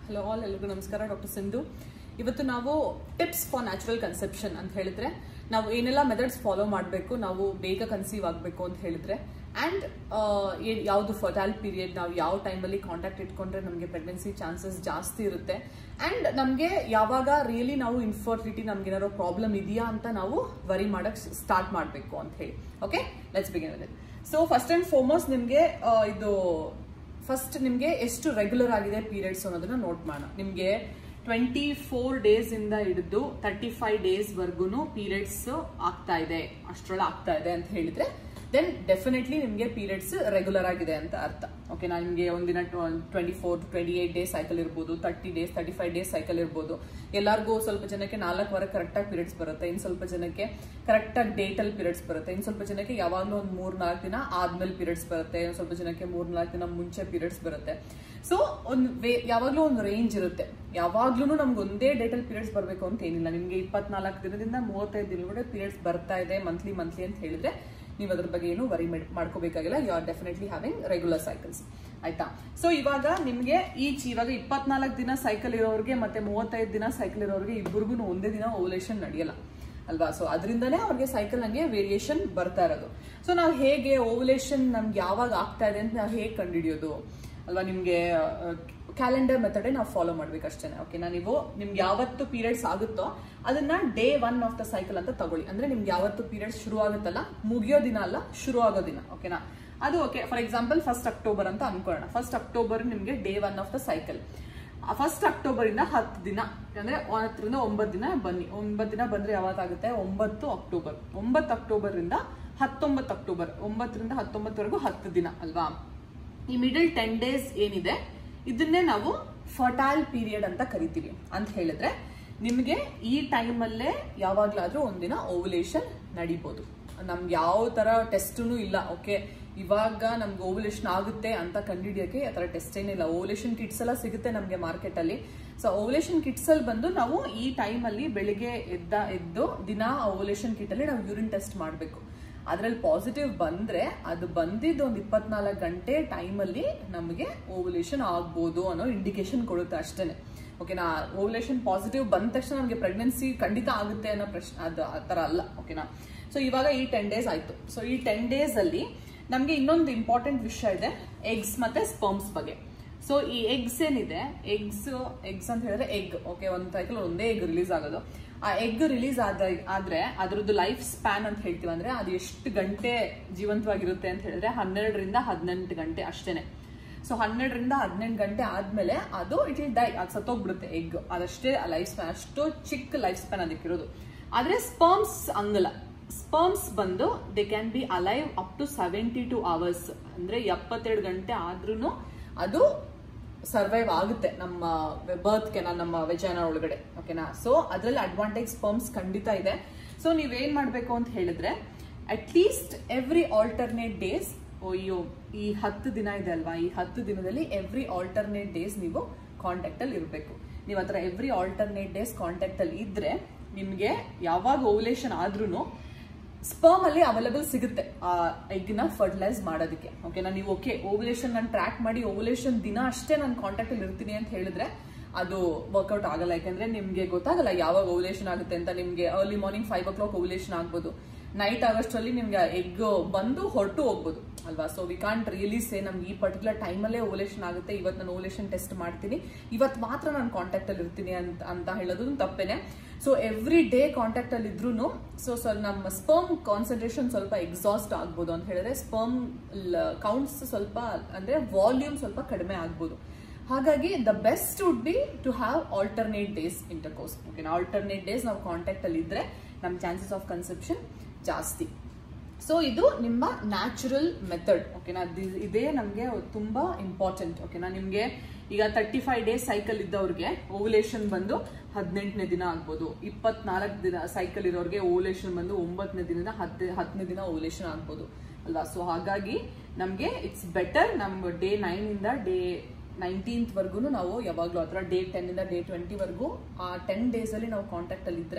hello all ಎಲ್ರಿಗೂ ನಮಸ್ಕಾರ doctor Sindhu ಇವತ್ತು ನಾವು ಟಿಪ್ಸ್ ಫಾರ್ ನ್ಯಾಚುರಲ್ ಕನ್ಸೆಪ್ಷನ್ ಅಂತ ಹೇಳಿದ್ರೆ ನಾವು ಏನೆಲ್ಲ ಮೆಥಡ್ಸ್ ಫಾಲೋ ಮಾಡಬೇಕು ನಾವು ಬೇಗ ಕನ್ಸೀವ್ ಆಗಬೇಕು ಅಂತ ಹೇಳಿದ್ರೆ ಆ್ಯಂಡ್ ಯಾವುದು ಫರ್ಟೈಲ್ ಪೀರಿಯಡ್ ನಾವು ಯಾವ ಟೈಮಲ್ಲಿ ಕಾಂಟ್ಯಾಕ್ಟ್ ಇಟ್ಕೊಂಡ್ರೆ ನಮಗೆ ಪ್ರೆಗ್ನೆನ್ಸಿ ಚಾನ್ಸಸ್ ಜಾಸ್ತಿ ಇರುತ್ತೆ ಆ್ಯಂಡ್ ನಮಗೆ ಯಾವಾಗ ರಿಯಲಿ ನಾವು ಇನ್ಫರ್ಟಿಲಿಟಿ ನಮ್ಗೆ ಏನಾರೋ ಪ್ರಾಬ್ಲಮ್ ಇದೆಯಾ ಅಂತ ನಾವು ವರಿ ಮಾಡಕ್ ಸ್ಟಾರ್ಟ್ ಮಾಡಬೇಕು ಅಂತ ಹೇಳಿ okay let's begin with so first and foremost ನಿಮಗೆ ಇದು ಫಸ್ಟ್ ನಿಮಗೆ ಎಷ್ಟು ರೆಗ್ಯುಲರ್ ಆಗಿದೆ ಪೀರಿಯಡ್ಸ್ ಅನ್ನೋದನ್ನ ನೋಟ್ ಮಾಡೋಣ ನಿಮಗೆ ಟ್ವೆಂಟಿ ಫೋರ್ ಡೇಸ್ ಇಂದ ಹಿಡಿದು ತರ್ಟಿ ಫೈವ್ ಡೇಸ್ ವರ್ಗು ಪೀರಿಯಡ್ಸ್ ಆಗ್ತಾ ಇದೆ ಅಷ್ಟರೊಳಗೆ ಆಗ್ತಾ ಇದೆ ಅಂತ ಹೇಳಿದ್ರೆ ದೆನ್ ಡೆಫಿನೆಟ್ಲಿ ನಿಮಗೆ ಪೀರಿಯಡ್ಸ್ ರೆಗ್ಯುಲರ್ ಆಗಿದೆ ಅಂತ ಅರ್ಥ ಓಕೆ ನಾನು ನಿಮಗೆ ಒಂದಿನ twenty four twenty eight days cycle ಇರ್ಬೋದು thirty days thirty five days cycle ಇರ್ಬೋದು ಎಲ್ಲರಿಗೂ ಸ್ವಲ್ಪ ಜನಕ್ಕೆ ನಾಲ್ಕು ವಾರ ಕರೆಕ್ಟಾಗಿ ಪೀರಿಯಡ್ಸ್ ಬರುತ್ತೆ ಇನ್ನು ಸ್ವಲ್ಪ ಜನಕ್ಕೆ ಕರೆಕ್ಟಾಗಿ ಡೇಟಲ್ಲಿ ಪೀರಿಯಡ್ಸ್ ಬರುತ್ತೆ ಇನ್ನು ಸ್ವಲ್ಪ ಜನಕ್ಕೆ ಯಾವಾಗಲೂ ಒಂದು ಮೂರ್ ನಾಲ್ಕು ದಿನ ಆದ್ಮೇಲೆ ಪೀರಿಯಡ್ಸ್ ಬರುತ್ತೆ ಇನ್ನು ಸ್ವಲ್ಪ ಜನಕ್ಕೆ ಮೂರ್ ನಾಲ್ಕು ದಿನ ಮುಂಚೆ ಪೀರಿಯಡ್ಸ್ ಬರುತ್ತೆ ಸೊ ಒಂದು ವೇ ಯಾವಾಗಲೂ ಒಂದು ರೇಂಜ್ ಇರುತ್ತೆ ಯಾವಾಗ್ಲೂ ನಮ್ಗೆ ಒಂದೇ ಡೇಟಲ್ಲಿ ಪೀರಿಯಡ್ಸ್ ಬರಬೇಕು ಅಂತ ಏನಿಲ್ಲ ನಿಮಗೆ ಇಪ್ಪತ್ನಾಲ್ಕು ದಿನದಿಂದ ಮೂವತ್ತೈದು ದಿನಗಳ ಪೀರಿಯಡ್ಸ್ ಬರ್ತಾ ಇದೆ ಮಂತ್ಲಿ ಮಂತ್ಲಿ ಅಂತ ಹೇಳಿದ್ರೆ ನೀವು ಅದ್ರ ಬಗ್ಗೆ ಏನು ವರಿ ಮಾಡ್ಕೋಬೇಕಾಗಿಲ್ಲ you are definitely having regular cycles ಆಯ್ತಾ ಸೊ ಇವಾಗ ನಿಮ್ಗೆ ಈಚ್ ಇವಾಗ ಇಪ್ಪತ್ನಾಲ್ಕು ದಿನ ಸೈಕಲ್ ಇರೋರಿಗೆ ಮತ್ತೆ ಮೂವತ್ತೈದು ದಿನ ಸೈಕಲ್ ಇರೋರಿಗೆ ಇಬ್ಬರಿಗೂ ಒಂದೇ ದಿನ ಓಲೇಷನ್ ನಡೆಯಲ್ಲ ಅಲ್ವಾ ಸೊ ಅದರಿಂದನೇ ಅವ್ರಿಗೆ ಸೈಕಲ್ ನಂಗೆ ವೇರಿಯೇಷನ್ ಬರ್ತಾ ಇರೋದು ಸೊ ನಾವು ಹೇಗೆ ಓವಲೇಷನ್ ನಮ್ಗೆ ಯಾವಾಗ ಆಗ್ತಾ ಇದೆ ಅಂತ ನಾವು ಹೇಗೆ ಕಂಡುಹಿಡಿಯೋದು ಅಲ್ವಾ ನಿಮ್ಗೆ ಕ್ಯಾಲೆಂಡರ್ ಮೆಥಡೇ ನಾವು ಫಾಲೋ ಮಾಡ್ಬೇಕು ಅಷ್ಟೇ ಓಕೆನಾ ನೀವು ನಿಮ್ಗೆ ಯಾವತ್ತು ಪೀರಿಯಡ್ಸ್ ಆಗುತ್ತೋ ಅದನ್ನ day one of the cycle ಅಂತ ತಗೊಳ್ಳಿ ಅಂದ್ರೆ ನಿಮ್ಗೆ ಯಾವತ್ತು ಪೀರಿಯಡ್ಸ್ ಶುರು ಆಗುತ್ತಲ್ಲ ಮುಗಿಯೋ ದಿನ ಅಲ್ಲ ಶುರು ಆಗೋ ದಿನ ಓಕೆನಾ ಅದು okay for example first October ಅಂತ ಅನ್ಕೊಳ್ಳೋಣ ಫಸ್ಟ್ ಅಕ್ಟೋಬರ್ ನಿಮ್ಗೆ day one of the cycle first October ಇಂದ ಹತ್ತು ದಿನ ಅಂದ್ರೆ ಹತ್ತರಿಂದ ಒಂಬತ್ತು ದಿನ ಬನ್ನಿ ಒಂಬತ್ತು ದಿನ ಬಂದ್ರೆ ಯಾವತ್ತಾಗುತ್ತೆ ಒಂಬತ್ತು ಅಕ್ಟೋಬರ್ ಒಂಬತ್ತು ಅಕ್ಟೋಬರ್ ಇಂದ ಹತ್ತೊಂಬತ್ತು ಅಕ್ಟೋಬರ್ ಒಂಬತ್ತರಿಂದ ಹತ್ತೊಂಬತ್ತವರೆಗೂ ಹತ್ತು ದಿನ ಅಲ್ವಾ ಈ ಮಿಡಲ್ ಟೆನ್ ಡೇಸ್ ಏನಿದೆ ಇದನ್ನೇ ನಾವು ಫರ್ಟೈಲ್ ಪೀರಿಯಡ್ ಅಂತ ಕರಿತೀವಿ ಅಂತ ಹೇಳಿದ್ರೆ ನಿಮಗೆ ಈ ಟೈಮಲ್ಲೇ ಯಾವಾಗ್ಲಾದ್ರೂ ಒಂದಿನ ಓವುಲೇಷನ್ ನಡಿಬೋದು ನಮ್ಗೆ ಯಾವ ತರ ಟೆಸ್ಟೂ ಇಲ್ಲ ಓಕೆ ಇವಾಗ ನಮ್ಗೆ ಓವುಲೇಷನ್ ಆಗುತ್ತೆ ಅಂತ ಕಂಡುಹಿಡಿಯೋಕೆ ಆ ಥರ ಟೆಸ್ಟ್ ಏನಿಲ್ಲ ಓವುಲೇಷನ್ ಕಿಟ್ಸ್ ಎಲ್ಲ ಸಿಗುತ್ತೆ ನಮಗೆ ಮಾರ್ಕೆಟಲ್ಲಿ ಸೊ ಓವುಲೇಷನ್ ಕಿಟ್ಸ್ ಅಲ್ಲಿ ಬಂದು ನಾವು ಈ ಟೈಮಲ್ಲಿ ಬೆಳಿಗ್ಗೆ ಎದ್ದ ಎದ್ದು ದಿನ ಓವುಲೇಷನ್ ಕಿಟ್ ಅಲ್ಲಿ ನಾವು ಯೂರಿನ್ ಟೆಸ್ಟ್ ಮಾಡಬೇಕು ಅದ್ರಲ್ಲಿ ಪಾಸಿಟಿವ್ ಬಂದ್ರೆ ಅದು ಬಂದಿದ್ದು ಒಂದು ಇಪ್ಪತ್ನಾಲ್ಕು ಗಂಟೆ ಟೈಮಲ್ಲಿ ನಮಗೆ ಓವುಲೇಷನ್ ಆಗ್ಬೋದು ಅನ್ನೋ ಇಂಡಿಕೇಶನ್ ಕೊಡುತ್ತೆ ಅಷ್ಟೇನೆ ಓಕೆನಾ ಓವುಲೇಷನ್ ಪಾಸಿಟಿವ್ ಬಂದ ತಕ್ಷಣ ನಮಗೆ ಪ್ರೆಗ್ನೆನ್ಸಿ ಖಂಡಿತ ಆಗುತ್ತೆ ಅನ್ನೋ ಪ್ರಶ್ನೆ ಅದು ಆ ಥರ ಅಲ್ಲ ಓಕೆನಾ ಸೊ ಇವಾಗ ಈ ಟೆನ್ ಡೇಸ್ ಆಯ್ತು ಸೊ ಈ ಟೆನ್ ಡೇಸ್ ಅಲ್ಲಿ ನಮಗೆ ಇನ್ನೊಂದು ಇಂಪಾರ್ಟೆಂಟ್ ವಿಷಯ ಇದೆ ಎಗ್ಸ್ ಮತ್ತೆ ಸ್ಪರ್ಮ್ಸ್ ಬಗ್ಗೆ ಸೊ ಈ ಎಗ್ಸ್ ಏನಿದೆ ಎಗ್ಸ್ ಎಗ್ಸ್ ಅಂತ ಹೇಳಿದ್ರೆ ಎಗ್ ಓಕೆ ಒಂದು ಸೈಕಲ್ ಒಂದೇ ಎಗ್ ರಿಲೀಸ್ ಆಗೋದು ಆ ಎಗ್ ರಿಲೀಸ್ ಆದ ಆದ್ರೆ ಅದ್ರದ್ದು ಲೈಫ್ ಸ್ಪ್ಯಾನ್ ಅಂತ ಹೇಳ್ತೀವಿ ಅಂದ್ರೆ ಅದು ಎಷ್ಟು ಗಂಟೆ ಜೀವಂತವಾಗಿರುತ್ತೆ ಅಂತ ಹೇಳಿದ್ರೆ ಹನ್ನೆರಡರಿಂದ ಹದಿನೆಂಟು ಗಂಟೆ ಅಷ್ಟೇನೆ ಸೊ ಹನ್ನೆರಡರಿಂದ ಹದಿನೆಂಟು ಗಂಟೆ ಆದ್ಮೇಲೆ ಅದು ಇಟ್ ಇಲ್ ಡೈ ಅದು ಸತ್ತೋಗ್ಬಿಡುತ್ತೆ ಎಗ್ ಅದಷ್ಟೇ ಲೈಫ್ ಸ್ಪ್ಯಾನ್ ಅಷ್ಟು ಚಿಕ್ಕ ಲೈಫ್ ಸ್ಪ್ಯಾನ್ ಅದಕ್ಕಿರೋದು ಆದ್ರೆ ಸ್ಪರ್ಮ್ಸ್ ಹಂಗಲ್ಲ ಸ್ಪರ್ಮ್ಸ್ ಬಂದು they can be alive up to seventy two hours ಅಂದ್ರೆ ಎಪ್ಪತ್ತೆರಡು ಗಂಟೆ ಆದ್ರೂ ಅದು ಸರ್ವೈವ್ ಆಗುತ್ತೆ ನಮ್ಮ ಬರ್ತ್ಗೆ ನಮ್ಮ ವೆಜಾನ ಒಳಗಡೆ ಓಕೆನಾ ಸೊ ಅದರಲ್ಲಿ ಅಡ್ವಾಂಟೇಜ್ ಸ್ಪರ್ಮ್ಸ್ ಖಂಡಿತ ಇದೆ ಸೊ ನೀವೇನ್ ಮಾಡಬೇಕು ಅಂತ ಹೇಳಿದ್ರೆ at least every alternate days ಅಯ್ಯೋ ಈ ಹತ್ತು ದಿನ ಇದೆ ಅಲ್ವಾ ಈ ಹತ್ತು ದಿನದಲ್ಲಿ ಎವ್ರಿ ಆಲ್ಟರ್ನೇಟ್ ಡೇಸ್ ನೀವು ಕಾಂಟ್ಯಾಕ್ಟ್ ಅಲ್ಲಿ ಇರಬೇಕು ನೀವು ಹತ್ರ ಎವ್ರಿ ಆಲ್ಟರ್ನೇಟ್ ಡೇಸ್ ಕಾಂಟ್ಯಾಕ್ಟ್ ಅಲ್ಲಿ ಇದ್ರೆ ನಿಮ್ಗೆ ಯಾವಾಗ ಓವುಲೇಷನ್ ಆದ್ರೂ ಸ್ಪರ್ಮ್ ಅಲ್ಲಿ ಅವೈಲೇಬಲ್ ಸಿಗುತ್ತೆ ಆ ಎಗ್ನ ಫರ್ಟಿಲೈಸ್ ಮಾಡೋದಕ್ಕೆ ಓಕೆನಾ ನೀವು ಓಕೆ ಓವುಲೇಷನ್ ನಾನು ಟ್ರ್ಯಾಕ್ ಮಾಡಿ ಓವುಲೇಷನ್ ದಿನ ಅಷ್ಟೇ ನಾನು ಕಾಂಟ್ಯಾಕ್ಟ್ ಅಲ್ಲಿ ಇರ್ತೀನಿ ಅಂತ ಹೇಳಿದ್ರೆ ಅದು ವರ್ಕೌಟ್ ಆಗಲ್ಲ ಯಾಕಂದ್ರೆ ನಿಮ್ಗೆ ಗೊತ್ತಾಗಲ್ಲ ಯಾವಾಗ ಓವುಲೇಷನ್ ಆಗುತ್ತೆ ಅಂತ ನಿಮ್ಗೆ early morning five o'clock ovulation ಆಗ್ಬೋದು ನೈಟ್ ಆಗಸ್ಟಲ್ಲಿ ನಿಮ್ಗೆ ಎಗ್ ಬಂದು ಹೊರಟು ಹೋಗ್ಬೋದು ಅಲ್ವಾ so we can't really say ನಮ್ಗೆ ಈ ಪರ್ಟಿಕ್ಯುಲರ್ ಟೈಮಲ್ಲೇ ಓಲೇಷನ್ ಆಗುತ್ತೆ ಇವತ್ತು ನಾನು ಓಲೇಷನ್ ಟೆಸ್ಟ್ ಮಾಡ್ತೀನಿ ಇವತ್ತು ಮಾತ್ರ ನಾನು ಕಾಂಟ್ಯಾಕ್ಟ್ ಅಲ್ಲಿ ಇರ್ತೀನಿ ಅಂತ ಅಂತ ಹೇಳೋದು ತಪ್ಪೇನೆ ಸೊ ಎವ್ರಿ ಡೇ ಕಾಂಟ್ಯಾಕ್ಟ್ ಅಲ್ಲಿ ಇದ್ರೂ ಸೊ ಸ್ವಲ್ಪ ನಮ್ಮ ಸ್ಪರ್ಮ್ ಕಾನ್ಸಂಟ್ರೇಷನ್ ಸ್ವಲ್ಪ ಎಕ್ಸಾಸ್ಟ್ ಆಗ್ಬೋದು ಅಂತ ಹೇಳಿದ್ರೆ ಸ್ಪರ್ಮ್ ಕೌಂಟ್ಸ್ ಸ್ವಲ್ಪ ಅಂದ್ರೆ ವಾಲ್ಯೂಮ್ ಸ್ವಲ್ಪ ಕಡಿಮೆ ಆಗ್ಬೋದು ಹಾಗಾಗಿ the best would be to have alternate days intercourse okay alternate days ನಾವು ಕಾಂಟ್ಯಾಕ್ಟ್ ಅಲ್ಲಿ ಇದ್ರೆ ನಮ್ಮ ಚಾನ್ಸಸ್ ಆಫ್ ಕನ್ಸೆಪ್ಷನ್ ಜಾಸ್ತಿ ಸೊ ಇದು ನಿಮ್ಮ ನ್ಯಾಚುರಲ್ ಮೆಥಡ್ ಓಕೆನಾ ಇದೇ ನಮಗೆ ತುಂಬಾ ಇಂಪಾರ್ಟೆಂಟ್ ಓಕೆನಾ ನಿಮಗೆ ಈಗ ತರ್ಟಿ ಫೈವ್ ಡೇಸ್ ಸೈಕಲ್ ಇದ್ದವ್ರಿಗೆ ಓವುಲೇಷನ್ ಬಂದು ಹದಿನೆಂಟನೇ ದಿನ ಆಗ್ಬೋದು ಇಪ್ಪತ್ನಾಲ್ಕು ದಿನ ಸೈಕಲ್ ಇರೋರಿಗೆ ಓವುಲೇಷನ್ ಬಂದು ಒಂಬತ್ತನೇ ದಿನದ ಹತ್ತು ಹತ್ತನೇ ದಿನ ಓವುಲೇಷನ್ ಆಗ್ಬೋದು ಅಲ್ವಾ ಸೊ ಹಾಗಾಗಿ ನಮಗೆ ಇಟ್ಸ್ ಬೆಟರ್ ನಮ್ಮ ಡೇ ನೈನ್ ಇಂದ ಡೇ ನೈನ್ಟೀನ್ತ್ ವರ್ಗು ನಾವು ಯಾವಾಗಲೂ ಹತ್ರ ಡೇ ಟೆನ್ ಇಂದ ಡೇ ಟ್ವೆಂಟಿ ವರ್ಗು ಆ ಟೆನ್ ಡೇಸ್ ಅಲ್ಲಿ ನಾವು ಕಾಂಟ್ಯಾಕ್ಟ್ ಅಲ್ಲಿ ಇದ್ರೆ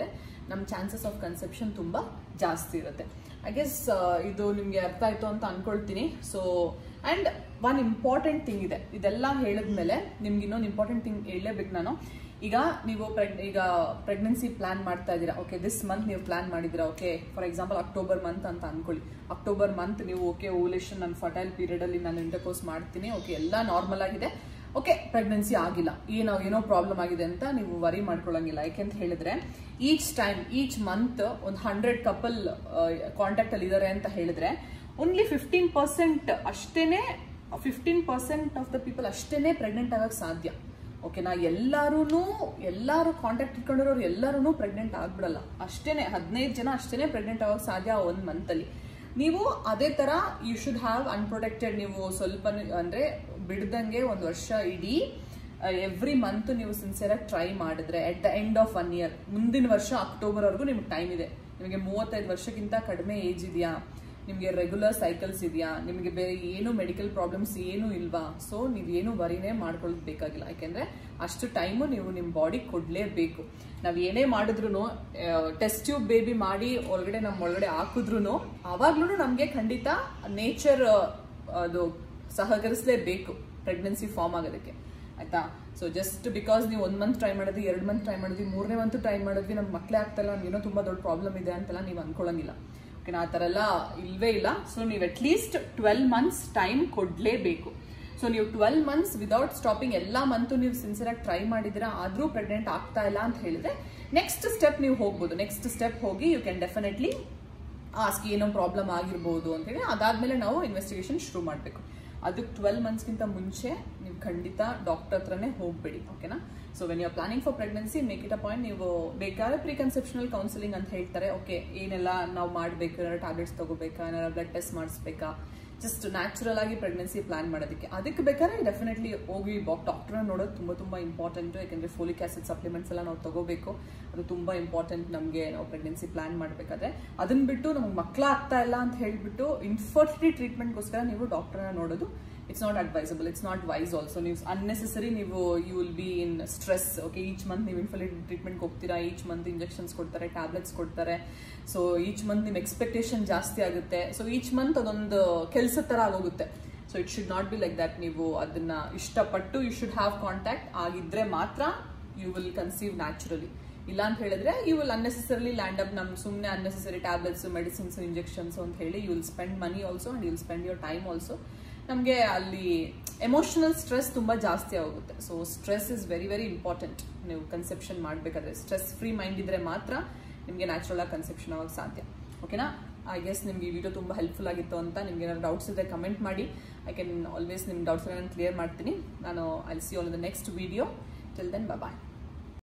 ನಮ್ಮ ಚಾನ್ಸಸ್ ಆಫ್ ಕನ್ಸೆಪ್ಷನ್ ತುಂಬ ಜಾಸ್ತಿ ಇರುತ್ತೆ ಐ ಗೆಸ್ ಇದು ನಿಮಗೆ ಅರ್ಥ ಆಯ್ತು ಅಂತ ಅನ್ಕೊಳ್ತೀನಿ so and one important thing ಇದೆ ಇದೆಲ್ಲ ಹೇಳಿದ್ಮೇಲೆ ನಿಮ್ಗೆ ಇನ್ನೊಂದು ಇಂಪಾರ್ಟೆಂಟ್ ಥಿಂಗ್ ಹೇಳಲೇಬೇಕು ನಾನು ಈಗ ನೀವು ಪ್ರೆಗ್ ಈಗ ಪ್ರೆಗ್ನೆನ್ಸಿ ಪ್ಲಾನ್ ಮಾಡ್ತಾ ಇದ್ದೀರಾ ಓಕೆ ದಿಸ್ ಮಂತ್ ನೀವು ಪ್ಲಾನ್ ಮಾಡಿದ್ದೀರಾ okay for example October month ಅಂತ ಅನ್ಕೊಳ್ಳಿ ಅಕ್ಟೋಬರ್ ಮಂತ್ ನೀವು ಓಕೆ ಓಲೇಷನ್ ನಾನು ಫರ್ಟೈಲ್ ಪೀರಿಯಡಲ್ಲಿ ನಾನು ಇಂಟರ್ಕೋರ್ಸ್ ಮಾಡ್ತೀನಿ ಓಕೆ ಎಲ್ಲ ನಾರ್ಮಲ್ ಆಗಿದೆ ಓಕೆ ಪ್ರೆಗ್ನೆನ್ಸಿ ಆಗಿಲ್ಲ ಏನೋ ಏನೋ ಪ್ರಾಬ್ಲಮ್ ಆಗಿದೆ ಅಂತ ನೀವು ವರಿ ಮಾಡ್ಕೊಳ್ಳಂಗಿಲ್ಲ ಯಾಕೆಂತ ಹೇಳಿದ್ರೆ ಈಚ್ ಟೈಮ್ ಈಚ್ ಮಂತ್ ಒಂದು ಹಂಡ್ರೆಡ್ ಕಪಲ್ ಕಾಂಟ್ಯಾಕ್ಟ್ ಅಲ್ಲಿ ಇದ್ದಾರೆ ಅಂತ ಹೇಳಿದ್ರೆ ಓನ್ಲಿ ಫಿಫ್ಟೀನ್ ಪರ್ಸೆಂಟ್ ಅಷ್ಟೇನೆ fifteen percent of the people ಅಷ್ಟೇನೆ ಪ್ರೆಗ್ನೆಂಟ್ ಆಗಕ್ಕೆ ಸಾಧ್ಯ ಓಕೆನಾ ಎಲ್ಲಾರು ಎಲ್ಲಾರು ಕಾಂಟ್ಯಾಕ್ಟ್ ಇಟ್ಕೊಂಡಿರೋರು ಎಲ್ಲರೂ ಪ್ರೆಗ್ನೆಂಟ್ ಆಗ್ಬಿಡಲ್ಲ ಅಷ್ಟೇನೆ ಹದಿನೈದು ಜನ ಅಷ್ಟೇನೆ ಪ್ರೆಗ್ನೆಂಟ್ ಆಗೋಕೆ ಸಾಧ್ಯ ಒಂದು ಮಂತಲ್ಲಿ ನೀವು ಅದೇ ತರ ಯು ಶುಡ್ ಹ್ಯಾವ್ ಅನ್ಪ್ರೊಟೆಕ್ಟೆಡ್ ನೀವು ಸ್ವಲ್ಪ ಅಂದ್ರೆ ಬಿಡ್ದಂಗೆ ಒಂದು ವರ್ಷ ಇಡೀ ಎವ್ರಿ ಮಂತ್ ನೀವು ಸಿನ್ಸಿಯರಾಗಿ ಟ್ರೈ ಮಾಡಿದ್ರೆ at the end of one year ಮುಂದಿನ ವರ್ಷ ಅಕ್ಟೋಬರ್ವರೆಗೂ ನಿಮ್ಗೆ ಟೈಮ್ ಇದೆ ನಿಮಗೆ ಮೂವತ್ತೈದು ವರ್ಷಕ್ಕಿಂತ ಕಡಿಮೆ ಏಜ್ ಇದೆಯಾ ನಿಮಗೆ ರೆಗ್ಯುಲರ್ ಸೈಕಲ್ಸ್ ಇದೆಯಾ ನಿಮಗೆ ಬೇರೆ ಏನು ಮೆಡಿಕಲ್ ಪ್ರಾಬ್ಲಮ್ಸ್ ಏನೂ ಇಲ್ವಾ ಸೊ ನೀವೇನು ವರಿನೇ ಮಾಡ್ಕೊಳ್ಳೋದು ಬೇಕಾಗಿಲ್ಲ ಯಾಕೆಂದ್ರೆ ಅಷ್ಟು ಟೈಮು ನೀವು ನಿಮ್ಮ ಬಾಡಿ ಕೊಡಲೇಬೇಕು ನಾವು ಏನೇ ಮಾಡಿದ್ರು ಟೆಸ್ಟ್ ಟ್ಯೂಬ್ ಬೇಬಿ ಮಾಡಿ ಒಳಗಡೆ ನಮ್ಮ ಒಳಗಡೆ ಹಾಕಿದ್ರು ಅವಾಗ್ಲೂ ನಮಗೆ ಖಂಡಿತ ನೇಚರ್ ಅದು ಸಹಕರಿಸಲೇಬೇಕು ಪ್ರೆಗ್ನೆನ್ಸಿ ಫಾರ್ಮ್ ಆಗೋದಕ್ಕೆ ಆಯ್ತಾ ಸೊ ಜಸ್ಟ್ ಬಿಕಾಸ್ ನೀವು ಒಂದು ಮಂತ್ ಟ್ರೈ ಮಾಡಿದ್ವಿ ಎರಡು ಮಂತ್ ಟ್ರೈ ಮಾಡಿದ್ವಿ ಮೂರನೇ ಮಂತ್ ಟ್ರೈ ಮಾಡಿದ್ವಿ ನಮ್ಗೆ ಮಕ್ಕಳೇ ಆಗ್ತಾಯಿಲ್ಲ ನಮ್ಗೆ ಏನೋ ತುಂಬ ದೊಡ್ಡ ಪ್ರಾಬ್ಲಮ್ ಇದೆ ಅಂತೆಲ್ಲ ನೀವು ಅನ್ಕೊಳ್ಳಂಗಿಲ್ಲ ಓಕೆನಾ ಆ ಥರ ಎಲ್ಲ ಇಲ್ವೇ ಇಲ್ಲ ಸೊ ನೀವು at least twelve months time ಕೊಡಲೇಬೇಕು ಸೊ ನೀವು ಟ್ವೆಲ್ ಮಂತ್ಸ್ ವಿದೌಟ್ ಸ್ಟಾಪಿಂಗ್ ಎಲ್ಲ ಮಂತು ನೀವು ಸಿನ್ಸಿಯರಾಗಿ ಟ್ರೈ ಮಾಡಿದಿರಾ ಆದರೂ ಪ್ರೆಗ್ನೆಂಟ್ ಆಗ್ತಾ ಇಲ್ಲ ಅಂತ ಹೇಳಿದ್ರೆ ನೆಕ್ಸ್ಟ್ ಸ್ಟೆಪ್ ನೀವು ಹೋಗ್ಬೋದು ನೆಕ್ಸ್ಟ್ ಸ್ಟೆಪ್ ಹೋಗಿ ಯು ಕ್ಯಾನ್ ಡೆಫಿನೆಟ್ಲಿ ಆಸ್ಕ್ ಏನೋ ಪ್ರಾಬ್ಲಮ್ ಆಗಿರ್ಬೋದು ಅಂತೇಳಿ ಅದಾದ್ಮೇಲೆ ನಾವು ಇನ್ವೆಸ್ಟಿಗೇಷನ್ ಶುರು ಮಾಡಬೇಕು ಅದಕ್ಕೆ ಟ್ವೆಲ್ ಮಂತ್ಸ್ಗಿಂತ ಮುಂಚೆ ನೀವು ಖಂಡಿತ ಡಾಕ್ಟರ್ ಹತ್ರನೇ ಹೋಗ್ಬೇಡಿ ಓಕೆನಾ so when you are planning for pregnancy make it a point ನೀವು ಬೇಕಾದ್ರೆ ಪ್ರೀ ಕನ್ಸೆಪ್ಷನಲ್ ಕೌನ್ಸಿಲಿಂಗ್ ಅಂತ ಹೇಳ್ತಾರೆ ಓಕೆ ಏನೆಲ್ಲ ನಾವು ಮಾಡಬೇಕು ಏನಾದ್ರು ಟ್ಯಾಬ್ಲೆಟ್ಸ್ ತಗೋಬೇಕಾ ಏನಾದ್ರು ಬ್ಲಡ್ ಟೆಸ್ಟ್ ಮಾಡಿಸ್ಬೇಕಾ ಜಸ್ಟ್ ನ್ಯಾಚುರಲ್ ಆಗಿ ಪ್ರೆಗ್ನೆನ್ಸಿ ಪ್ಲಾನ್ ಮಾಡೋದಕ್ಕೆ ಅದಕ್ಕೆ ಬೇಕಾದ್ರೆ ಡೆಫಿನೆಟ್ಲಿ ಹೋಗಿ ಡಾಕ್ಟರ್ನ ನೋಡೋದು ತುಂಬ ತುಂಬ ಇಂಪಾರ್ಟೆಂಟು ಯಾಕೆಂದರೆ ಫೋಲಿಕ್ ಆಸಿಡ್ ಸಪ್ಲಿಮೆಂಟ್ಸ್ ಎಲ್ಲ ನಾವು ತಗೋಬೇಕು ಅದು ತುಂಬ ಇಂಪಾರ್ಟೆಂಟ್ ನಮಗೆ ನಾವು ಪ್ರೆಗ್ನೆನ್ಸಿ ಪ್ಲಾನ್ ಮಾಡಬೇಕಾದ್ರೆ ಅದನ್ನ ಬಿಟ್ಟು ನಮ್ಗೆ ಮಕ್ಕಳ ಆಗ್ತಾ ಇಲ್ಲ ಅಂತ ಹೇಳಿಬಿಟ್ಟು ಇನ್ಫರ್ಟಿಲಿಟಿ ಟ್ರೀಟ್ಮೆಂಟ್ಗೋಸ್ಕರ ನೀವು ಡಾಕ್ಟರ್ನ ನೋಡೋದು it's not advisable it's not wise also ನೀವು ಅನ್ನೆಸೆಸರಿ ನೀವು you will be in stress okay each month ನೀವು ಇನ್ಫರ್ಟಿಲಿಟಿ ಟ್ರೀಟ್ಮೆಂಟ್ಗೆ ಹೋಗ್ತೀರಾ ಈಚ್ ಮಂತ್ ಇಂಜೆಕ್ಷನ್ಸ್ ಕೊಡ್ತಾರೆ ಟ್ಯಾಬ್ಲೆಟ್ಸ್ ಕೊಡ್ತಾರೆ ಸೊ ಈಚ್ ಮಂತ್ ನಿಮ್ಮ ಎಕ್ಸ್ಪೆಕ್ಟೇಷನ್ ಜಾಸ್ತಿ ಆಗುತ್ತೆ ಸೊ ಈಚ್ ಮಂತ್ ಅದೊಂದು ಕೆಲಸ ಥರ ಆಗೋಗುತ್ತೆ so it should not be like that ನೀವು ಅದನ್ನ ಇಷ್ಟಪಟ್ಟು ಯು ಶುಡ್ ಹ್ಯಾವ್ ಕಾಂಟ್ಯಾಕ್ಟ್ ಆಗಿದ್ರೆ ಮಾತ್ರ ಯು ವಿಲ್ ಕನ್ಸೀವ್ ನ್ಯಾಚುರಲಿ ಇಲ್ಲ ಅಂತ ಹೇಳಿದ್ರೆ you will unnecessarily land up ನಮ್ ಸುಮ್ಮನೆ ಅನ್ನೆಸೆಸರಿ ಟ್ಯಾಬ್ಲೆಟ್ಸ್ ಮೆಡಿಸಿನ್ಸ್ ಇಂಜೆಕ್ಷನ್ಸ್ ಅಂತ ಹೇಳಿ you will spend money also and you will spend your time also ನಮಗೆ ಅಲ್ಲಿ ಎಮೋಷನಲ್ ಸ್ಟ್ರೆಸ್ ತುಂಬ ಜಾಸ್ತಿ ಆಗುತ್ತೆ so stress is very very important ನೀವು ಕನ್ಸೆಪ್ಷನ್ ಮಾಡಬೇಕಾದ್ರೆ ಸ್ಟ್ರೆಸ್ ಫ್ರೀ ಮೈಂಡ್ ಇದ್ರೆ ಮಾತ್ರ ನಿಮಗೆ ನ್ಯಾಚುರಲ್ ಆಗಿ ಕನ್ಸೆಪ್ಷನ್ ಆಗೋಕೆ ಸಾಧ್ಯ ಓಕೆನಾ ಐ ಗೆಸ್ ನಿಮ್ಗೆ ಈ ವಿಡಿಯೋ ತುಂಬ ಹೆಲ್ಪ್ಫುಲ್ ಆಗಿತ್ತು ಅಂತ ನಿಮ್ಗೆ ಏನಾದ್ರು ಡೌಟ್ಸ್ ಇದ್ದರೆ ಕಮೆಂಟ್ ಮಾಡಿ ಐ ಕ್ಯಾನ್ ಆಲ್ವೇಸ್ ನಿಮ್ಮ ಡೌಟ್ಸ್ ನಾನು ಕ್ಲಿಯರ್ ಮಾಡ್ತೀನಿ ನಾನು I see all the next video till then bye